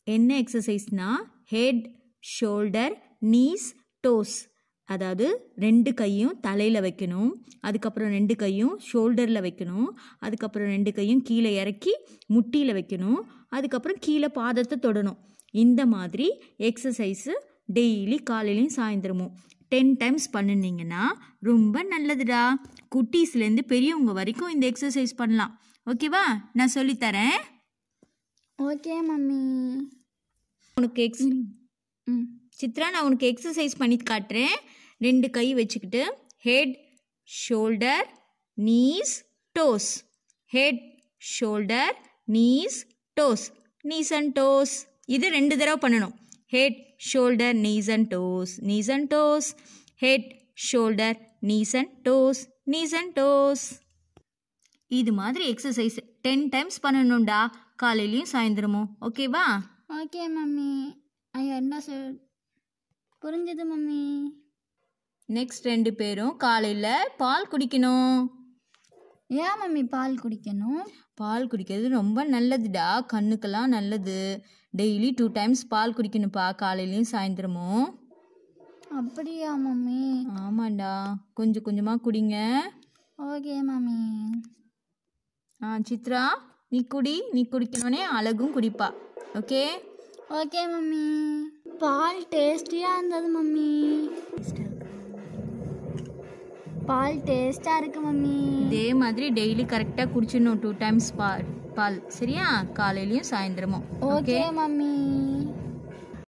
என்ன எக்ஸசைஸ்னா head shoulder knees toes அதாவது ரெண்டு கையும் தலையில் வைக்கணும் அதுக்கப்புறம் ரெண்டு கையும் ஷோல்டரில் வைக்கணும் அதுக்கப்புறம் ரெண்டு கையும் கீழே இறக்கி முட்டியில் வைக்கணும் அதுக்கப்புறம் கீழே பாதத்தை தொடணும் இந்த மாதிரி எக்ஸசைஸு டெய்லி காலையிலையும் சாயந்தரமும் டென் டைம்ஸ் பண்ணினீங்கன்னா ரொம்ப நல்லதுடா குட்டீஸ்லேருந்து பெரியவங்க வரைக்கும் இந்த எக்ஸசைஸ் பண்ணலாம் ஓகேவா நான் சொல்லித்தரேன் ஓகே மம்மி உனக்கு எக்ஸ் ம் சித்ரா நான் உனக்கு எக்ஸசைஸ் பண்ணி காட்டுறேன் ரெண்டு கை வச்சுக்கிட்டு head shoulder knees toes head shoulder knees toes knees and toes இது ரெண்டு தடவை பண்ணணும் head shoulder knees and toes knees and toes head shoulder knees and toes knees and toes இது மாதிரி எக்ஸசைஸ் டென் டைம்ஸ் பண்ணணும்டா காலையிலையும் சாயந்தரமும் ஓகேவா ஓகே மம்மி ஐயா என்ன சொல் புரிஞ்சது மம்மி நெக்ஸ்ட் ரெண்டு பேரும் காலையில் பால் குடிக்கணும் ஏன் மம்மி பால் குடிக்கணும் பால் குடிக்கிறது ரொம்ப நல்லதுடா கண்ணுக்கெல்லாம் நல்லது டெய்லி டூ டைம்ஸ் பால் குடிக்கணும்ப்பா காலையிலையும் சாயந்தரமும் அப்படியா மம்மி ஆமாண்டா கொஞ்சம் கொஞ்சமாக குடிங்க ஓகே மம்மி ஆ சித்ரா நீ குடி நீ குடிக்கணுன்னே அழகும் குடிப்பா ஓகே ஓகே மம்மி பால் டேஸ்டியாக இருந்தது மம்மி பால் டேஸ்டாக இருக்கு மம்மி இதே மாதிரி டெய்லி கரெக்டாக குடிச்சிடணும் டூ டைம்ஸ் பால் பால் சரியா காலையிலையும் சாயந்தரமும் ஓகே மம்மி